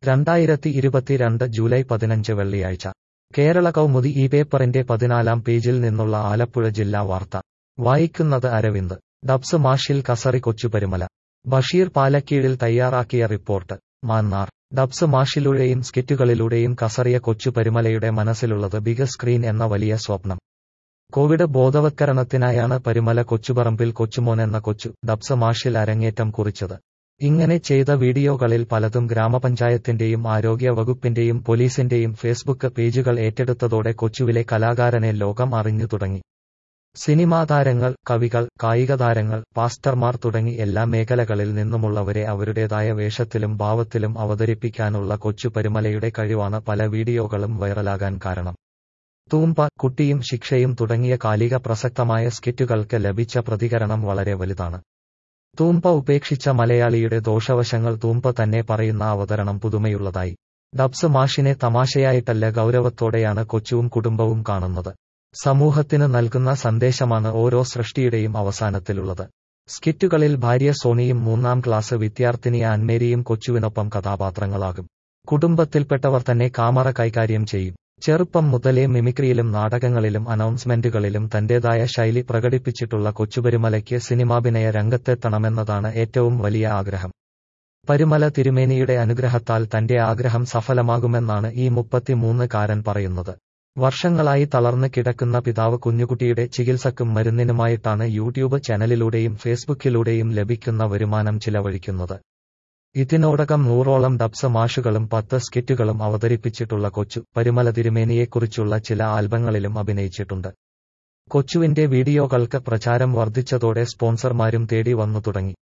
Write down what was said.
രണ്ടായിരത്തി ഇരുപത്തിരണ്ട് ജൂലൈ പതിനഞ്ച് വെള്ളിയാഴ്ച കേരള കൗമുദി ഈ പേപ്പറിന്റെ പതിനാലാം പേജിൽ നിന്നുള്ള ആലപ്പുഴ ജില്ലാ വാർത്ത വായിക്കുന്നത് അരവിന്ദ് ഡബ്സ് മാഷിൽ കസറി കൊച്ചുപരിമല ബഷീർ പാലക്കീഴിൽ തയ്യാറാക്കിയ റിപ്പോർട്ട് മാന്നാർ ഡബ്സ് മാഷിലൂടെയും സ്കിറ്റുകളിലൂടെയും കസറിയ കൊച്ചു പരിമലയുടെ മനസ്സിലുള്ളത് ബിഗ് സ്ക്രീൻ എന്ന വലിയ സ്വപ്നം കോവിഡ് ബോധവത്കരണത്തിനായാണ് പരിമല കൊച്ചുപറമ്പിൽ കൊച്ചുമോൻ എന്ന കൊച്ചു ഡബ്സ് മാഷിൽ അരങ്ങേറ്റം കുറിച്ചത് ഇങ്ങനെ ചെയ്ത വീഡിയോകളിൽ പലതും ഗ്രാമപഞ്ചായത്തിന്റെയും ആരോഗ്യ വകുപ്പിന്റെയും പോലീസിന്റെയും ഫേസ്ബുക്ക് പേജുകൾ ഏറ്റെടുത്തതോടെ കൊച്ചുവിലെ കലാകാരനെ ലോകം അറിഞ്ഞു തുടങ്ങി സിനിമാ താരങ്ങൾ കവികൾ കായിക താരങ്ങൾ പാസ്റ്റർമാർ തുടങ്ങി എല്ലാ മേഖലകളിൽ നിന്നുമുള്ളവരെ അവരുടേതായ വേഷത്തിലും ഭാവത്തിലും അവതരിപ്പിക്കാനുള്ള കൊച്ചു പരിമലയുടെ കഴിവാണ് പല വീഡിയോകളും വൈറലാകാൻ കാരണം തൂമ്പ കുട്ടിയും ശിക്ഷയും തുടങ്ങിയ കാലിക പ്രസക്തമായ സ്കിറ്റുകൾക്ക് ലഭിച്ച പ്രതികരണം വളരെ വലുതാണ് തൂമ്പ ഉപേക്ഷിച്ച മലയാളിയുടെ ദോഷവശങ്ങൾ തൂമ്പ തന്നെ പറയുന്ന അവതരണം പുതുമയുള്ളതായി ഡബ്സ് മാഷിനെ തമാശയായിട്ടല്ല ഗൗരവത്തോടെയാണ് കൊച്ചുവും കുടുംബവും കാണുന്നത് സമൂഹത്തിന് നൽകുന്ന സന്ദേശമാണ് ഓരോ സൃഷ്ടിയുടെയും അവസാനത്തിലുള്ളത് സ്കിറ്റുകളിൽ ഭാര്യ സോണിയും മൂന്നാം ക്ലാസ് വിദ്യാർത്ഥിനി ആൻമേരിയും കൊച്ചുവിനൊപ്പം കഥാപാത്രങ്ങളാകും കുടുംബത്തിൽപ്പെട്ടവർ തന്നെ കാമറ കൈകാര്യം ചെയ്യും ചെറുപ്പം മുതലേ മിമിക്രിയിലും നാടകങ്ങളിലും അനൗൺസ്മെന്റുകളിലും തന്റേതായ ശൈലി പ്രകടിപ്പിച്ചിട്ടുള്ള കൊച്ചുപരിമലയ്ക്ക് സിനിമാഭിനയ രംഗത്തെത്തണമെന്നതാണ് ഏറ്റവും വലിയ ആഗ്രഹം പരിമല തിരുമേനിയുടെ അനുഗ്രഹത്താൽ തന്റെ ആഗ്രഹം സഫലമാകുമെന്നാണ് ഈ മുപ്പത്തിമൂന്നുകാരൻ പറയുന്നത് വർഷങ്ങളായി തളർന്ന് കിടക്കുന്ന പിതാവ് കുഞ്ഞുകുട്ടിയുടെ ചികിത്സക്കും മരുന്നിനുമായിട്ടാണ് യൂട്യൂബ് ചാനലിലൂടെയും ഫേസ്ബുക്കിലൂടെയും ലഭിക്കുന്ന വരുമാനം ചിലവഴിക്കുന്നത് ഇതിനോടകം നൂറോളം ഡബ്സ് മാഷുകളും പത്ത് സ്കിറ്റുകളും അവതരിപ്പിച്ചിട്ടുള്ള കൊച്ചു പരിമല തിരുമേനിയെക്കുറിച്ചുള്ള ചില ആൽബങ്ങളിലും അഭിനയിച്ചിട്ടുണ്ട് കൊച്ചുവിന്റെ വീഡിയോകൾക്ക് പ്രചാരം വർദ്ധിച്ചതോടെ സ്പോൺസർമാരും തേടി വന്നു തുടങ്ങി